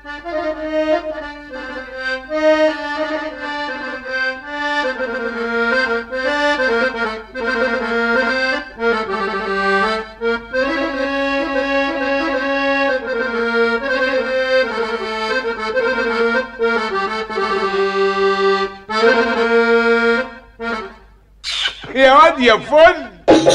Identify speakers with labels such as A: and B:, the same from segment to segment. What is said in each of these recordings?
A: يا واد يا فل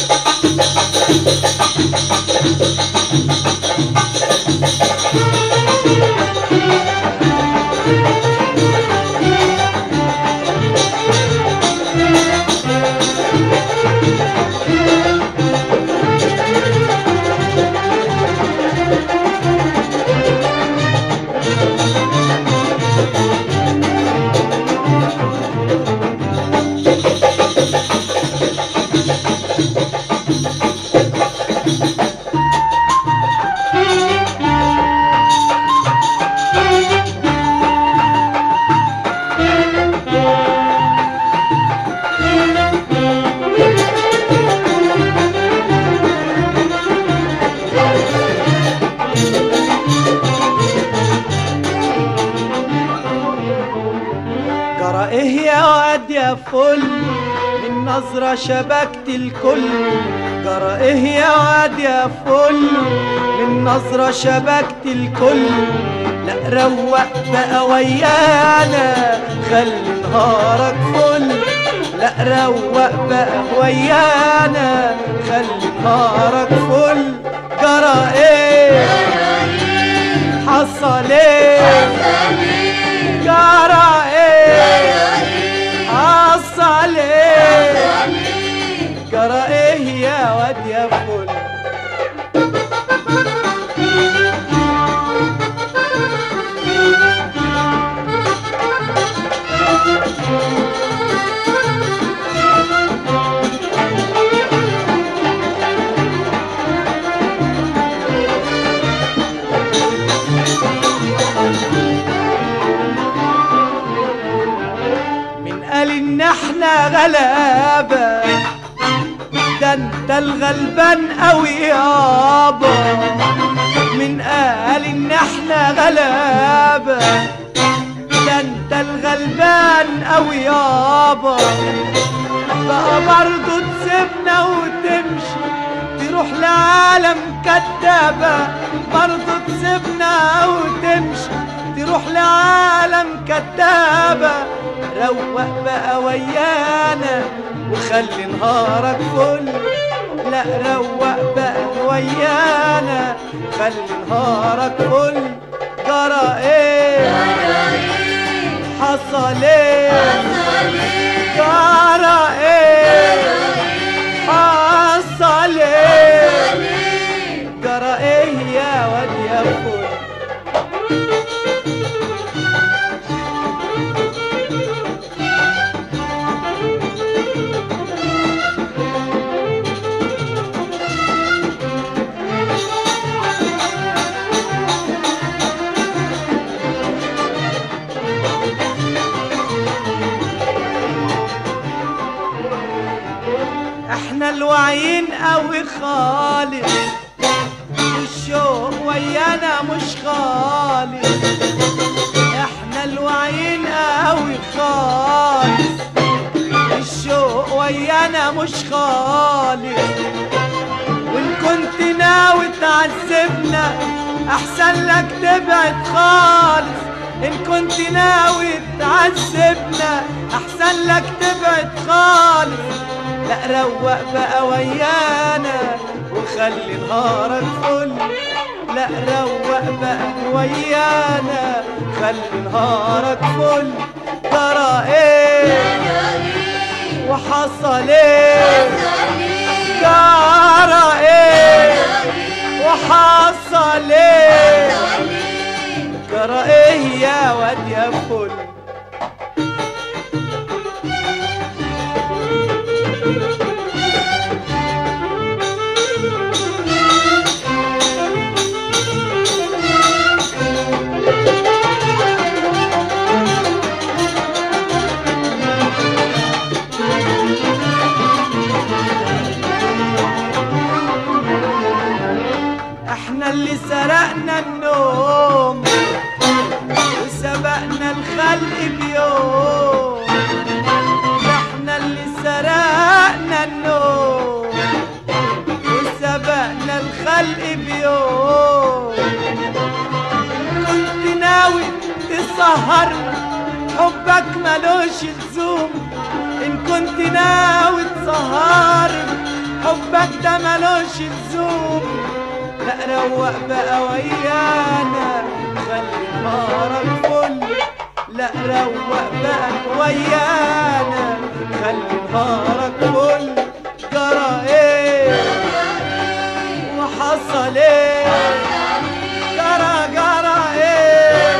B: جرى ايه يا واد يا فل من نظرة شبكت الكل جرى ايه يا واد يا فل من نظرة شبكت الكل لا روق بقى ويانا خلي نهارك فل لا روق بقى ويانا خلي نهارك فل جرى ايه حصل ايه جرى ايه حصل ايه جرى ايه يا واد يا فل من قال ان احنا غلابة ده انت الغلبان قوي يابا من قال ان احنا غلابة ده انت الغلبان قوي يابا بقى برضو تسيبنا وتمشي تروح لعالم كدابة برضو تسيبنا وتمشي تروح لعالم كدابة روق بقى ويانا وخلي نهارك فل لا روق بقى ويانا خلي نهارك فل جرى ايه حصل ايه جرى ايه حصل ايه جرى ايه يا واد يا فل احنا الواعيين قوي خالص والشوق ويانا مش خالص احنا الواعيين قوي خالص الشوق ويانا مش خالص وان كنت ناوي تعذبنا احسن لك تبعد خالص ان كنت ناوي تعذبنا احسن لك تبعد خالص لا روق بقى ويانا وخلي نهارك فل لا روق بقى ويانا خلي نهارك فل ترى ايه وحصل ايه جرى ايه وحصل ايه جرى ايه يا واد يا فل احنا اللي سرقنا النوم تسهرني حبك ملوش لزوم ان كنت ناوي تسهرني حبك ده ملوش لزوم لا روق بقى ويانا خلي نهارك فل لا روق بقى ويانا خلي نهارك فل جرى ايه وحصل ايه جرى جرى ايه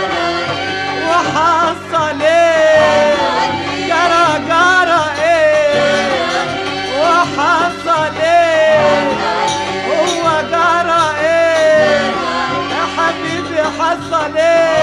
B: وحصل ايه جرى جرى ايه وحصل ايه هو جرى ايه يا حبيبي حصل ايه